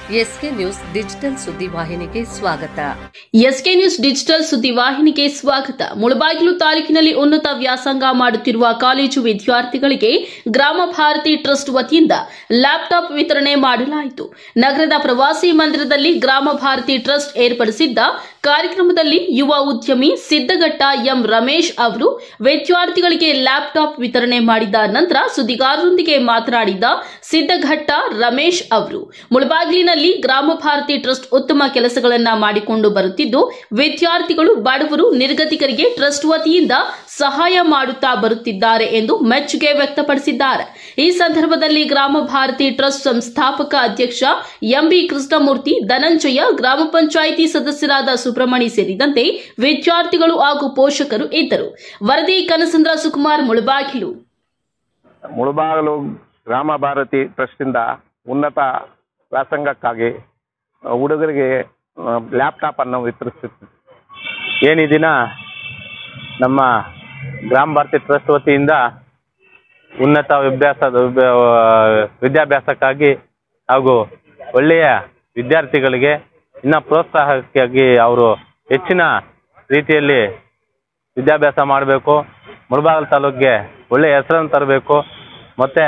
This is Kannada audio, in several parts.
ಎಸ್ಕೆ ನ್ಯೂಸ್ ಡಿಜಿಟಲ್ ಸುದ್ದಿವಾಹಿನಿಗೆ ಸ್ವಾಗತ ಎಸ್ಕೆ ನ್ಯೂಸ್ ಡಿಜಿಟಲ್ ಸುದ್ದಿವಾಹಿನಿಗೆ ಸ್ವಾಗತ ಮುಳಬಾಗಿಲು ತಾಲೂಕಿನಲ್ಲಿ ಉನ್ನತ ವ್ಯಾಸಂಗ ಮಾಡುತ್ತಿರುವ ಕಾಲೇಜು ವಿದ್ಯಾರ್ಥಿಗಳಿಗೆ ಗ್ರಾಮ ಭಾರತಿ ಟ್ರಸ್ಟ್ ವತಿಯಿಂದ ಲ್ಯಾಪ್ಟಾಪ್ ವಿತರಣೆ ಮಾಡಲಾಯಿತು ನಗರದ ಪ್ರವಾಸಿ ಮಂದಿರದಲ್ಲಿ ಗ್ರಾಮ ಭಾರತಿ ಟ್ರಸ್ಟ್ ಏರ್ಪಡಿಸಿದ್ದ ಕಾರ್ಯಕ್ರಮದಲ್ಲಿ ಯುವ ಉದ್ಯಮಿ ಸಿದ್ದಘಟ್ಟ ಎಂ ರಮೇಶ್ ಅವರು ವಿದ್ಯಾರ್ಥಿಗಳಿಗೆ ಲ್ಯಾಪ್ಟಾಪ್ ವಿತರಣೆ ಮಾಡಿದ ನಂತರ ಸುದ್ದಿಗಾರರೊಂದಿಗೆ ಮಾತನಾಡಿದ ಸಿದ್ದಘಟ್ಟ ರಮೇಶ್ ಅವರು ಮುಳಬಾಗಿಲಿನಲ್ಲಿ ಗ್ರಾಮ ಭಾರತಿ ಟ್ರಸ್ಟ್ ಉತ್ತಮ ಕೆಲಸಗಳನ್ನ ಮಾಡಿಕೊಂಡು ಬರುತ್ತಿದ್ದು ವಿದ್ಯಾರ್ಥಿಗಳು ಬಡವರು ನಿರ್ಗತಿಕರಿಗೆ ಟ್ರಸ್ಟ್ ವತಿಯಿಂದ ಸಹಾಯ ಮಾಡುತ್ತಾ ಬರುತ್ತಿದ್ದಾರೆ ಎಂದು ಮೆಚ್ಚುಗೆ ವ್ಯಕ್ತಪಡಿಸಿದ್ದಾರೆ ಈ ಸಂದರ್ಭದಲ್ಲಿ ಗ್ರಾಮ ಭಾರತಿ ಟ್ರಸ್ಟ್ ಸಂಸ್ಥಾಪಕ ಅಧ್ಯಕ್ಷ ಎಂಬಿ ಕೃಷ್ಣಮೂರ್ತಿ ಧನಂಜಯ ಗ್ರಾಮ ಪಂಚಾಯಿತಿ ಸದಸ್ಯರಾದ ಸುಬ್ರಹ್ಮಣಿ ಸೇರಿದಂತೆ ವಿದ್ಯಾರ್ಥಿಗಳು ಹಾಗೂ ಪೋಷಕರು ಇದ್ದರು ವರದಿ ಕನಸಂದ್ರ ಸುಕುಮಾರ್ ಮುಳಬಾಗಿಲು ಮುಳಬಾಗಿಲು ಗ್ರಾಮ ಭಾರತಿ ಟ್ರಸ್ಟಿಂದ ಉನ್ನತ ವ್ಯಾಸಂಗಕ್ಕಾಗಿ ಆ, ಹುಡುಗರಿಗೆ ಲ್ಯಾಪ್ಟಾಪ್ ಅನ್ನು ವಿತರಿಸುತ್ತೆ ಏನು ಈ ದಿನ ನಮ್ಮ ಗ್ರಾಮ ಭಾರತಿ ಟ್ರಸ್ಟ್ ವತಿಯಿಂದ ಉನ್ನತ ವಿಭ್ಯಾಸದ ವಿಭ್ಯ- ವಿದ್ಯಾಭ್ಯಾಸಕ್ಕಾಗಿ ಹಾಗೂ ಒಳ್ಳೆಯ ವಿದ್ಯಾರ್ಥಿಗಳಿಗೆ ಇನ್ನ ಪ್ರೋತ್ಸಾಹಕ್ಕಾಗಿ ಅವರು ಹೆಚ್ಚಿನ ರೀತಿಯಲ್ಲಿ ವಿದ್ಯಾಭ್ಯಾಸ ಮಾಡಬೇಕು ಮುಳಬಾಗಿಲು ತಾಲೂಕಿಗೆ ಒಳ್ಳೆಯ ಹೆಸರನ್ನು ತರಬೇಕು ಮತ್ತು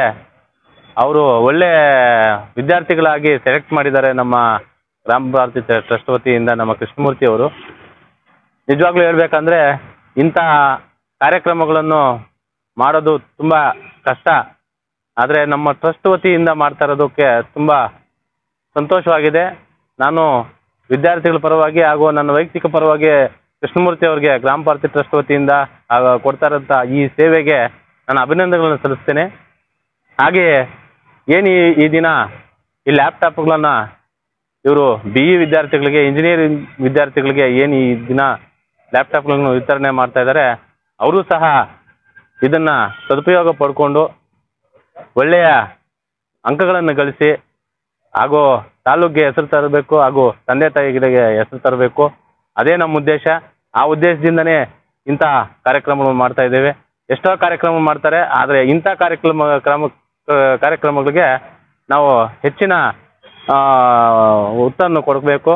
ಅವರು ಒಳ್ಳೆ ವಿದ್ಯಾರ್ಥಿಗಳಾಗಿ ಸೆಲೆಕ್ಟ್ ಮಾಡಿದ್ದಾರೆ ನಮ್ಮ ಗ್ರಾಮ ಭಾರತಿ ಟ್ರಸ್ಟ್ ವತಿಯಿಂದ ನಮ್ಮ ಕೃಷ್ಣಮೂರ್ತಿ ಅವರು ನಿಜವಾಗ್ಲೂ ಹೇಳ್ಬೇಕಂದ್ರೆ ಇಂಥ ಕಾರ್ಯಕ್ರಮಗಳನ್ನು ಮಾಡೋದು ತುಂಬ ಕಷ್ಟ ಆದರೆ ನಮ್ಮ ಟ್ರಸ್ಟ್ ವತಿಯಿಂದ ಮಾಡ್ತಾ ಇರೋದಕ್ಕೆ ತುಂಬ ಸಂತೋಷವಾಗಿದೆ ನಾನು ವಿದ್ಯಾರ್ಥಿಗಳ ಪರವಾಗಿ ಹಾಗೂ ನನ್ನ ವೈಯಕ್ತಿಕ ಪರವಾಗಿ ಕೃಷ್ಣಮೂರ್ತಿ ಅವರಿಗೆ ಗ್ರಾಮ ಭಾರತಿ ಟ್ರಸ್ಟ್ ವತಿಯಿಂದ ಆ, ಕೊಡ್ತಾ ಇರೋಂಥ ಈ ಸೇವೆಗೆ ನಾನು ಅಭಿನಂದನೆಗಳನ್ನು ಸಲ್ಲಿಸ್ತೇನೆ ಹಾಗೆಯೇ ಏನು ಈ ಈ ದಿನ ಈ ಲ್ಯಾಪ್ಟಾಪ್ಗಳನ್ನು ಇವರು ಬಿ ಇ ವಿದ್ಯಾರ್ಥಿಗಳಿಗೆ ಇಂಜಿನಿಯರಿಂಗ್ ವಿದ್ಯಾರ್ಥಿಗಳಿಗೆ ಏನು ಈ ದಿನ ಲ್ಯಾಪ್ಟಾಪ್ಗಳನ್ನು ವಿತರಣೆ ಮಾಡ್ತಾ ಇದ್ದಾರೆ ಅವರು ಸಹ ಇದನ್ನು ಸದುಪಯೋಗ ಪಡ್ಕೊಂಡು ಒಳ್ಳೆಯ ಅಂಕಗಳನ್ನು ಗಳಿಸಿ ಹಾಗೂ ತಾಲೂಕಿಗೆ ಹೆಸರು ತರಬೇಕು ಹಾಗೂ ತಂದೆ ತಾಯಿಗಳಿಗೆ ಹೆಸರು ತರಬೇಕು ಅದೇ ನಮ್ಮ ಉದ್ದೇಶ ಆ ಉದ್ದೇಶದಿಂದನೇ ಇಂಥ ಕಾರ್ಯಕ್ರಮಗಳು ಮಾಡ್ತಾ ಇದ್ದೇವೆ ಎಷ್ಟೋ ಕಾರ್ಯಕ್ರಮ ಮಾಡ್ತಾರೆ ಆದರೆ ಇಂಥ ಕಾರ್ಯಕ್ರಮ ಕ್ರಮ ಕಾರ್ಯಕ್ರಮಗಳಿಗೆ ನಾವು ಹೆಚ್ಚಿನ ಆ, ಒತ್ತನ್ನು ಕೊಡಬೇಕು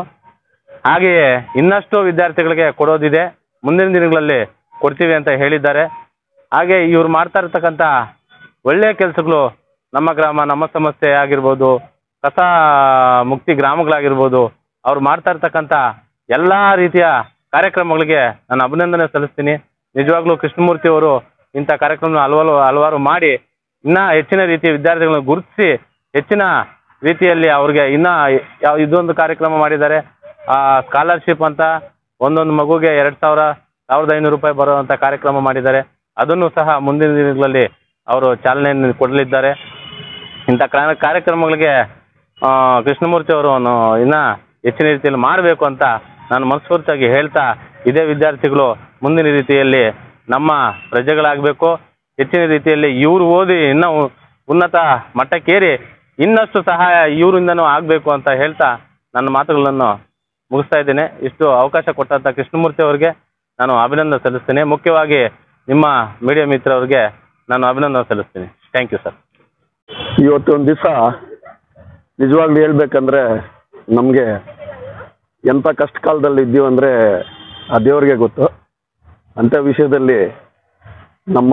ಹಾಗೆಯೇ ಇನ್ನಷ್ಟು ವಿದ್ಯಾರ್ಥಿಗಳಿಗೆ ಕೊಡೋದಿದೆ ಮುಂದಿನ ದಿನಗಳಲ್ಲಿ ಕೊಡ್ತೀವಿ ಅಂತ ಹೇಳಿದ್ದಾರೆ ಹಾಗೆ ಇವ್ರು ಮಾಡ್ತಾ ಇರ್ತಕ್ಕಂಥ ಒಳ್ಳೆಯ ಕೆಲಸಗಳು ನಮ್ಮ ಗ್ರಾಮ ನಮ್ಮ ಸಮಸ್ಯೆ ಆಗಿರ್ಬೋದು ಕಸ ಮುಕ್ತಿ ಗ್ರಾಮಗಳಾಗಿರ್ಬೋದು ಅವ್ರು ಮಾಡ್ತಾ ಇರ್ತಕ್ಕಂಥ ಎಲ್ಲ ರೀತಿಯ ಕಾರ್ಯಕ್ರಮಗಳಿಗೆ ನಾನು ಅಭಿನಂದನೆ ಸಲ್ಲಿಸ್ತೀನಿ ನಿಜವಾಗ್ಲೂ ಕೃಷ್ಣಮೂರ್ತಿ ಅವರು ಇಂಥ ಕಾರ್ಯಕ್ರಮ ಹಲವಾರು ಹಲವಾರು ಮಾಡಿ ಇನ್ನೂ ಹೆಚ್ಚಿನ ರೀತಿಯ ವಿದ್ಯಾರ್ಥಿಗಳನ್ನು ಗುರುತಿಸಿ ಹೆಚ್ಚಿನ ರೀತಿಯಲ್ಲಿ ಅವ್ರಿಗೆ ಇನ್ನೂ ಯಾವ ಇದೊಂದು ಕಾರ್ಯಕ್ರಮ ಮಾಡಿದ್ದಾರೆ ಸ್ಕಾಲರ್ಶಿಪ್ ಅಂತ ಒಂದೊಂದು ಮಗುಗೆ ಎರಡು ಸಾವಿರ ಸಾವಿರದ ಐನೂರು ರೂಪಾಯಿ ಬರುವಂಥ ಕಾರ್ಯಕ್ರಮ ಮಾಡಿದ್ದಾರೆ ಅದನ್ನು ಸಹ ಮುಂದಿನ ದಿನಗಳಲ್ಲಿ ಅವರು ಚಾಲನೆಯನ್ನು ಕೊಡಲಿದ್ದಾರೆ ಇಂಥ ಕಾ- ಕಾರ್ಯಕ್ರಮಗಳಿಗೆ ಆ, ಕೃಷ್ಣಮೂರ್ತಿ ಅವರು ಇನ್ನೂ ಹೆಚ್ಚಿನ ರೀತಿಯಲ್ಲಿ ಮಾಡಬೇಕು ಅಂತ ನಾನು ಮನಸ್ಫೂರ್ತಿಯಾಗಿ ಹೇಳ್ತಾ ಇದೇ ವಿದ್ಯಾರ್ಥಿಗಳು ಮುಂದಿನ ರೀತಿಯಲ್ಲಿ ನಮ್ಮ ಪ್ರಜೆಗಳಾಗಬೇಕು ಹೆಚ್ಚಿನ ರೀತಿಯಲ್ಲಿ ಇವರು ಓದಿ ಇನ್ನೂ ಉ- ಉನ್ನತ ಮಟ್ಟಕ್ಕೇರಿ ಇನ್ನಷ್ಟು ಸಹಾಯ ಇವರಿಂದನೂ ಆಗಬೇಕು ಅಂತ ಹೇಳ್ತಾ ನನ್ನ ಮಾತುಗಳನ್ನು ಮುಗಿಸ್ತಾ ಇದ್ದೇನೆ ಇಷ್ಟು ಅವಕಾಶ ಕೊಟ್ಟಂಥ ಕೃಷ್ಣಮೂರ್ತಿ ಅವರಿಗೆ ನಾನು ಅಭಿನಂದನೆ ಸಲ್ಲಿಸ್ತೇನೆ ಮುಖ್ಯವಾಗಿ ನಿಮ್ಮ ಮೀಡಿಯಾ ಮಿತ್ರವ್ರಿಗೆ ನಾನು ಅಭಿನಂದನೆ ಸಲ್ಲಿಸ್ತೀನಿ ಥ್ಯಾಂಕ್ ಯು ಸರ್ ಇವತ್ತೊಂದು ದಿವಸ ನಿಜವಾಗ್ಲೂ ಹೇಳ್ಬೇಕಂದ್ರೆ ನಮಗೆ ಎಂಥ ಕಷ್ಟ ಕಾಲದಲ್ಲಿ ಇದ್ದೀವಿ ಅಂದರೆ ಆ ದೇವ್ರಿಗೆ ಗೊತ್ತು ಅಂಥ ವಿಷಯದಲ್ಲಿ ನಮ್ಮ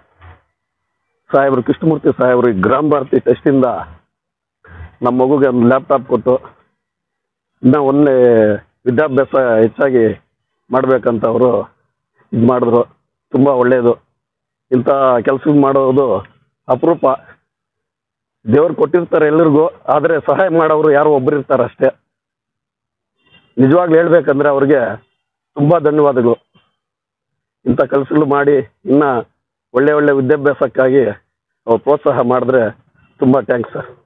ಸಾಹೇಬರು ಕೃಷ್ಣಮೂರ್ತಿ ಸಾಹೇಬರು ಈ ಗ್ರಾಮ ಭಾರತಿ ಟೆಸ್ಟಿಂದ ನಮ್ಮ ಮಗುಗೆ ಒಂದು ಲ್ಯಾಪ್ಟಾಪ್ ಕೊಟ್ಟು ಇನ್ನೂ ಒಳ್ಳೆ ವಿದ್ಯಾಭ್ಯಾಸ ಹೆಚ್ಚಾಗಿ ಮಾಡಬೇಕಂತ ಅವರು ಇದು ಮಾಡಿದ್ರು ತುಂಬ ಒಳ್ಳೆಯದು ಇಂಥ ಕೆಲಸ ಮಾಡೋದು ಅಪರೂಪ ದೇವ್ರು ಕೊಟ್ಟಿರ್ತಾರೆ ಎಲ್ಲರಿಗೂ ಆದರೆ ಸಹಾಯ ಮಾಡೋರು ಯಾರೋ ಒಬ್ಬರು ಇರ್ತಾರೆ ಅಷ್ಟೇ ನಿಜವಾಗ್ಲೂ ಹೇಳ್ಬೇಕಂದ್ರೆ ಅವ್ರಿಗೆ ತುಂಬ ಧನ್ಯವಾದಗಳು ಇಂಥ ಕೆಲಸಗಳು ಮಾಡಿ ಇನ್ನು ಒಳ್ಳೆ ಒಳ್ಳೆ ವಿದ್ಯಾಭ್ಯಾಸಕ್ಕಾಗಿ ಅವ್ರು ಪ್ರೋತ್ಸಾಹ ಮಾಡಿದ್ರೆ ತುಂಬ ಥ್ಯಾಂಕ್ಸ್ ಸರ್